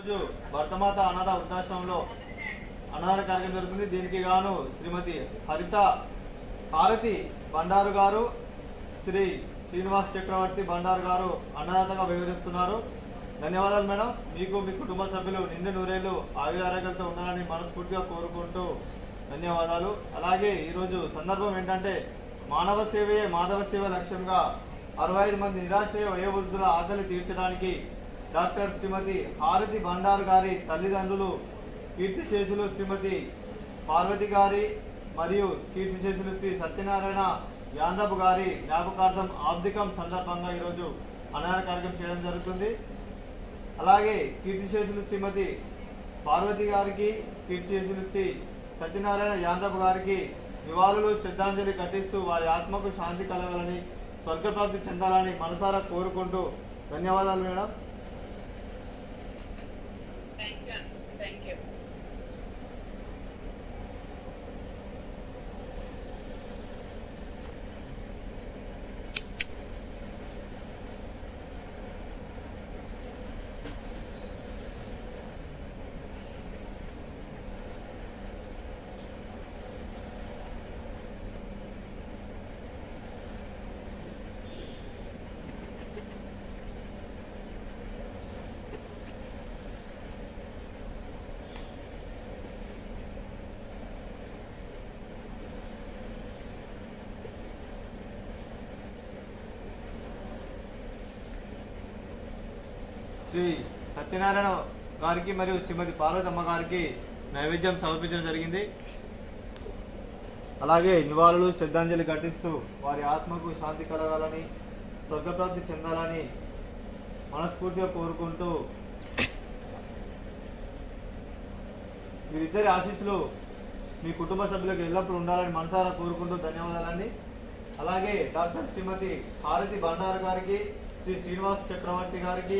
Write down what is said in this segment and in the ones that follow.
ఈరోజు భర్తమాత అనాథ వృద్ధాశ్రమంలో అన్నదాన కార్యక్రమం జరుగుతుంది దీనికి గాను శ్రీమతి హరిత హారతి బండారు గారు శ్రీ శ్రీనివాస్ చక్రవర్తి బండారు గారు అన్నదాతగా వివరిస్తున్నారు ధన్యవాదాలు మేడం మీకు మీ కుటుంబ సభ్యులు నిండు నూరేళ్లు ఆయురారోగ్యాలతో ఉండాలని మనస్ఫూర్తిగా కోరుకుంటూ ధన్యవాదాలు అలాగే ఈరోజు సందర్భం ఏంటంటే మానవ సేవయే మాధవ సేవ లక్ష్యంగా అరవై ఐదు మంది నిరాశ్రయ వయోవృద్ధుల ఆకలి తీర్చడానికి డాక్టర్ శ్రీమతి హారతి బండారు గారి తల్లిదండ్రులు కీర్తిశేషులు శ్రీమతి పార్వతి గారి మరియు కీర్తిశేషులు శ్రీ సత్యనారాయణ యాన్రబు గారి జ్ఞాపకార్థం ఆబ్దికం సందర్భంగా ఈరోజు అన్నదాన కార్యక్రమం చేయడం జరుగుతుంది అలాగే కీర్తిశేషులు శ్రీమతి పార్వతి గారికి కీర్తిశేషులు శ్రీ సత్యనారాయణ యాన్రబు గారికి నివాళులు శ్రద్ధాంజలి ఘటిస్తూ వారి ఆత్మకు శాంతి కలగాలని స్వర్గప్రాప్తి చెందాలని మనసారా కోరుకుంటూ ధన్యవాదాలు madam thank you thank you Shri Satyanarayana గారికి మరియు శ్రీమతి పార్వతమ్మ గారికి నైవేద్యం సమర్పించడం జరిగింది అలాగే నివాళులు శ్రద్ధాంజలి ఘటిస్తూ వారి ఆత్మకు శాంతి కలగాలని స్వర్గప్రాప్తి చెందాలని మనస్ఫూర్తిగా కోరుకుంటూ వీరిద్దరి ఆశీస్సులు మీ కుటుంబ సభ్యులకు ఎల్లప్పుడూ ఉండాలని మనసారా కోరుకుంటూ ధన్యవాదాలండి అలాగే డాక్టర్ శ్రీమతి హారతి బండారు గారికి శ్రీ శ్రీనివాస్ చక్రవర్తి గారికి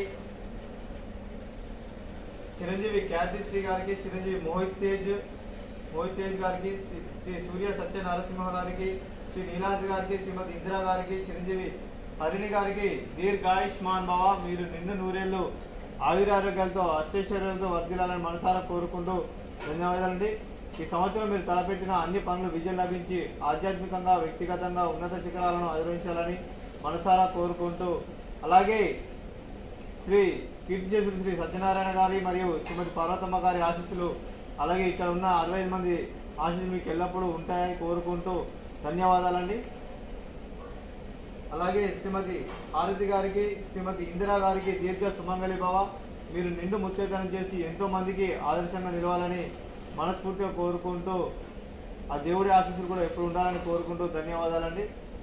చిరంజీవి ఖ్యాతి శ్రీ గారికి చిరంజీవి మోహిత్ తేజ్ మోహిత్ తేజ్ గారికి శ్రీ- శ్రీ సూర్య సత్య నరసింహ గారికి శ్రీ నీలాద్రి గారికి శ్రీమతి ఇందిరా గారికి చిరంజీవి హరిణి గారికి దీర్ఘాయుష్మాన్ భవ మీరు నిన్ను నూరేళ్లు ఆయురారోగ్యాలతో అష్టైశ్వర్యాలతో వర్ధిల్లాలని మనసారా కోరుకుంటూ ధన్యవాదాలండి ఈ సంవత్సరం మీరు తలపెట్టిన అన్ని పనులు విజయం లభించి ఆధ్యాత్మికంగా వ్యక్తిగతంగా ఉన్నత శిఖరాలను అధిరోహించాలని మనసారా కోరుకుంటూ అలాగే శ్రీ కీర్తిశేషుడు శ్రీ సత్యనారాయణ గారి మరియు శ్రీమతి పార్వతమ్మ గారి ఆశీస్సులు అలాగే ఇక్కడ ఉన్న అరవై ఐదు మంది ఆశీస్సులు మీకు ఎల్లప్పుడూ ఉంటాయని కోరుకుంటూ ధన్యవాదాలండి అలాగే శ్రీమతి హారతి గారికి శ్రీమతి ఇందిరా గారికి దీర్ఘ సుమంగళి భవ మీరు నిండు ముత్తేతనం చేసి ఎంతో మందికి ఆదర్శంగా నిలవాలని మనస్ఫూర్తిగా కోరుకుంటూ ఆ దేవుడి ఆశీస్సులు కూడా ఎప్పుడు ఉండాలని కోరుకుంటూ ధన్యవాదాలండి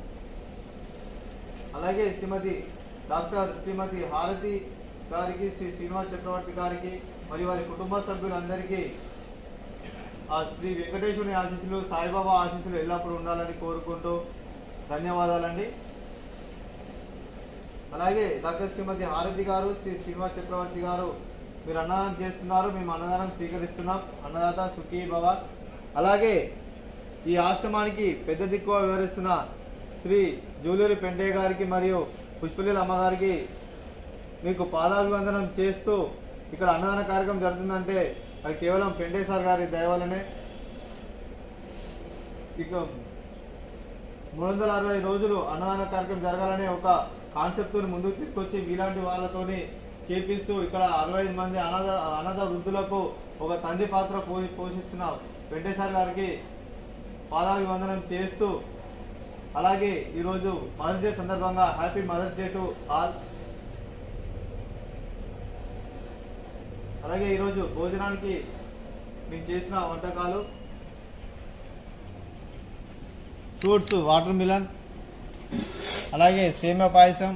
అలాగే శ్రీమతి డాక్టర్ శ్రీమతి హారతి గారికి శ్రీ శ్రీనివాస్ చక్రవర్తి గారికి మరియు వారి కుటుంబ సభ్యులందరికీ ఆ శ్రీ వెంకటేశ్వరుని ఆశీస్సులు సాయిబాబా ఆశీస్సులు ఎల్లప్పుడూ ఉండాలని కోరుకుంటూ ధన్యవాదాలండి అలాగే డాక్టర్ శ్రీమతి హారతి గారు శ్రీ శ్రీనివాస్ చక్రవర్తి గారు మీరు అన్నదానం చేస్తున్నారు మేము అన్నదానం స్వీకరిస్తున్నాం అన్నదాత సుఖీ భవ అలాగే ఈ ఆశ్రమానికి పెద్ద దిక్కువ వివరిస్తున్న శ్రీ జూలూరి పెండయ్య గారికి మరియు పుష్పలీల అమ్మగారికి మీకు పాదాభివందనం చేస్తూ ఇక్కడ అన్నదాన కార్యక్రమం జరుగుతుందంటే అది కేవలం పెండే సార్ గారి దయ వల్లనే ఇక మూడు వందల అరవై రోజులు అన్నదాన కార్యక్రమం జరగాలనే ఒక కాన్సెప్ట్ ముందుకు తీసుకొచ్చి మీలాంటి వాళ్ళతోని చేపిస్తూ ఇక్కడ అరవై ఐదు మంది అనాథ అనాథ వృద్ధులకు ఒక తండ్రి పాత్ర పో- పోషిస్తున్న వెంకటేశ్వర గారికి పాదాభివందనం చేస్తూ అలాగే ఈరోజు మదర్స్ డే సందర్భంగా happy mother's day to all అలాగే ఈరోజు భోజనానికి మేము చేసిన వంటకాలు ఫ్రూట్స్ వాటర్ మిలన్ అలాగే సేమియా పాయసం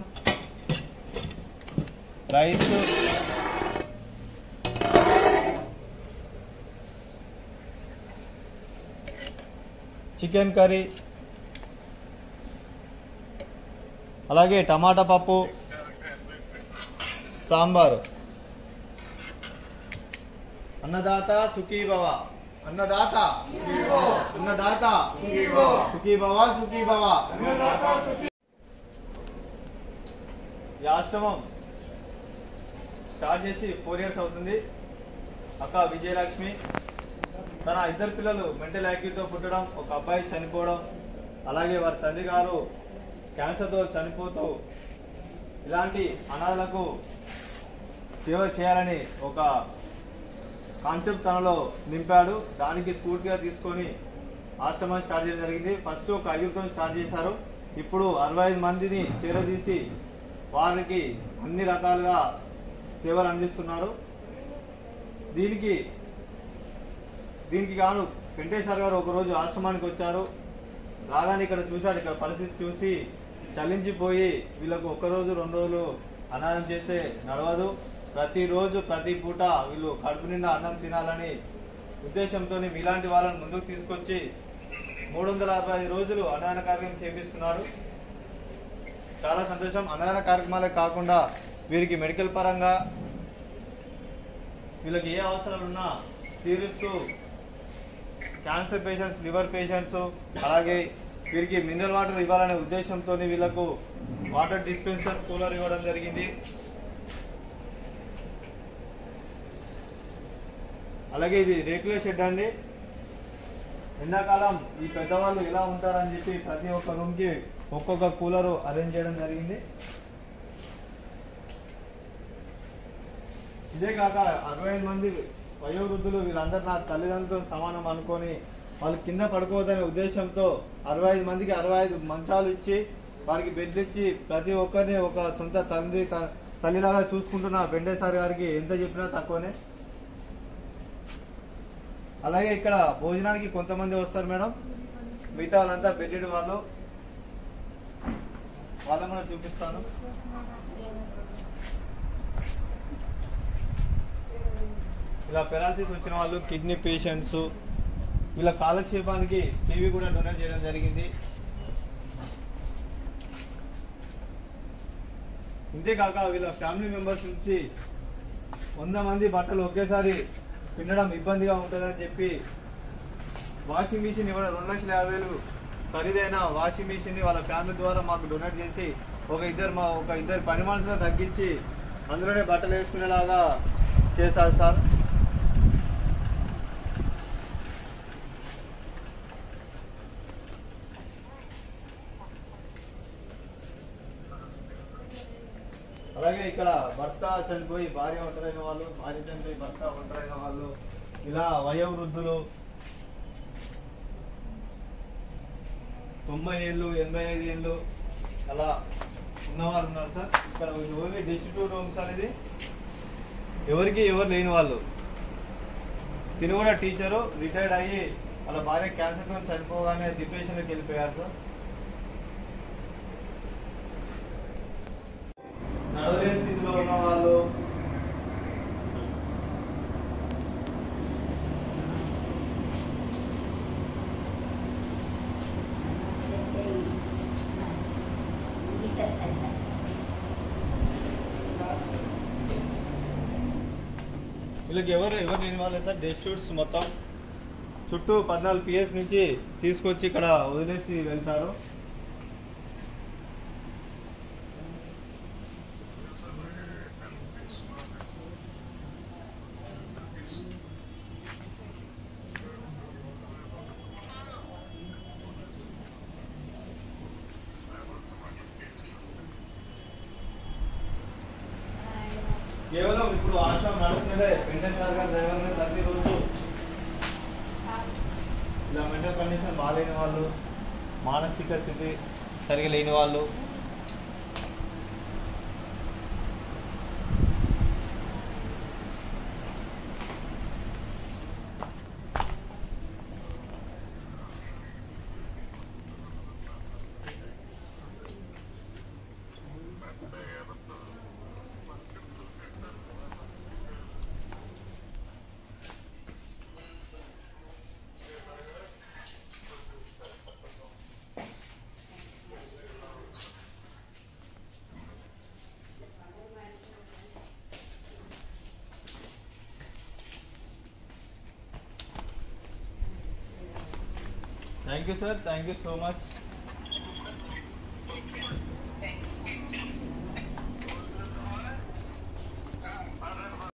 రైస్ చికెన్ కర్రీ అలాగే టమాటా పప్పు సాంబారు అన్నదాత సుఖీ భవ అన్నదాత అన్నదాత సుఖీ భవ సుఖీ భవ ఈ ఆశ్రమం స్టార్ట్ చేసి ఫోర్ ఇయర్స్ అవుతుంది అక్క విజయలక్ష్మి తన ఇద్దరు పిల్లలు మెంటల్ యాక్టివ్తో పుట్టడం ఒక అబ్బాయి చనిపోవడం అలాగే వారి తండ్రి గారు క్యాన్సర్తో చనిపోతూ ఇలాంటి అనాథలకు సేవ చేయాలని ఒక కాన్సెప్ట్ తనలో నింపాడు దానికి స్ఫూర్తిగా తీసుకొని ఆశ్రమం స్టార్ట్ చేయడం జరిగింది ఫస్ట్ ఒక ఐదుగురితో స్టార్ట్ చేశారు ఇప్పుడు అరవై ఐదు మందిని చేరదీసి వారికి అన్ని రకాలుగా సేవలు అందిస్తున్నారు దీనికి దీనికి గాను వెంకటేశ్వర గారు ఒకరోజు ఆశ్రమానికి వచ్చారు రాగానే ఇక్కడ చూశాడు ఇక్కడ పరిస్థితి చూసి చలించిపోయి వీళ్ళకు ఒక్క రోజు రెండు రోజులు అన్నం చేసే నడవదు ప్రతిరోజు ప్రతి పూట వీళ్ళు కడుపు నిండా అన్నం తినాలని ఉద్దేశంతో మీలాంటి వాళ్ళని ముందుకు తీసుకొచ్చి మూడు వందల అరవై ఐదు రోజులు అన్నదాన కార్యక్రమం చేపిస్తున్నాడు చాలా సంతోషం అన్నదాన కార్యక్రమాలే కాకుండా వీరికి మెడికల్ పరంగా వీళ్ళకి ఏ అవసరాలు ఉన్నా తీరుస్తూ క్యాన్సర్ పేషెంట్స్ లివర్ పేషెంట్స్ అలాగే వీరికి మినరల్ వాటర్ ఇవ్వాలనే ఉద్దేశంతో వీళ్ళకు వాటర్ డిస్పెన్సర్ కూలర్ ఇవ్వడం జరిగింది అలాగే ఇది రేకుల షెడ్ అండి ఎండాకాలం ఈ పెద్దవాళ్ళు ఎలా ఉంటారని చెప్పి ప్రతి ఒక్క రూమ్ కి ఒక్కొక్క కూలర్ అరేంజ్ చేయడం జరిగింది ఇదే కాక అరవై ఐదు మంది వయోవృద్ధులు వీళ్ళందరూ నా తల్లిదండ్రులతో సమానం అనుకొని వాళ్ళు కింద పడుకోవద్దనే ఉద్దేశంతో అరవై ఐదు మందికి అరవై ఐదు మంచాలు ఇచ్చి వారికి బెడ్లు ఇచ్చి ప్రతి ఒక్కరిని ఒక సొంత తండ్రి త- తల్లిలాగా చూసుకుంటున్న వెంకటేశ్వర గారికి ఎంత చెప్పినా తక్కువనే అలాగే ఇక్కడ భోజనానికి కొంతమంది వస్తారు మేడం మిగతా వాళ్ళంతా బెడ్డెడ్ వాళ్ళు వాళ్ళని కూడా చూపిస్తాను ఇలా పెరాలసిస్ వచ్చిన వాళ్ళు కిడ్నీ పేషెంట్స్ వీళ్ళ కాలక్షేపానికి టీవీ కూడా డొనేట్ చేయడం జరిగింది ఇంతేకాక వీళ్ళ ఫ్యామిలీ మెంబర్స్ నుంచి వంద మంది బట్టలు ఒకేసారి పిండడం ఇబ్బందిగా ఉంటుందని చెప్పి వాషింగ్ మిషన్ ఇవ్వడం రెండు లక్షల యాభై వేలు ఖరీదైన వాషింగ్ మిషన్ ని వాళ్ళ ఫ్యామిలీ ద్వారా మాకు డొనేట్ చేసి ఒక ఇద్దరు మా ఒక ఇద్దరు పని మనుషులను తగ్గించి అందులోనే బట్టలు వేసుకునేలాగా చేశారు సార్ అలాగే ఇక్కడ భర్త చనిపోయి భార్య ఒంటరైన వాళ్ళు భార్య చనిపోయి భర్త ఒంటరైన వాళ్ళు ఇలా వయోవృద్ధులు తొంభై ఏళ్ళు ఎనభై ఐదు ఏళ్ళు అలా ఉన్నవారు ఉన్నారు సార్ ఇక్కడ ఓన్లీ డిస్ట్రిబ్యూట్ రూమ్స్ అనేది ఎవరికి ఎవరు లేని వాళ్ళు తిని కూడా టీచరు రిటైర్డ్ అయ్యి వాళ్ళ భార్య క్యాన్సర్తో చనిపోగానే డిప్రెషన్లోకి వెళ్ళిపోయారు సార్ నడవలేని స్థితిలో ఉన్న వాళ్ళు వీళ్ళకి ఎవరు ఎవరు లేని వాళ్ళే సార్ డే స్టూడ్స్ మొత్తం చుట్టూ పద్నాలుగు పిఎస్ నుంచి తీసుకొచ్చి ఇక్కడ వదిలేసి వెళ్తారు కేవలం ఇప్పుడు ఆశ్రమం నడుస్తుందే వెంకటేశ్వర గారి దైవంగా ప్రతిరోజు ఇలా మెంటల్ కండిషన్ బాగాలేని వాళ్ళు మానసిక స్థితి సరిగా లేని వాళ్ళు thank you sir thank you so much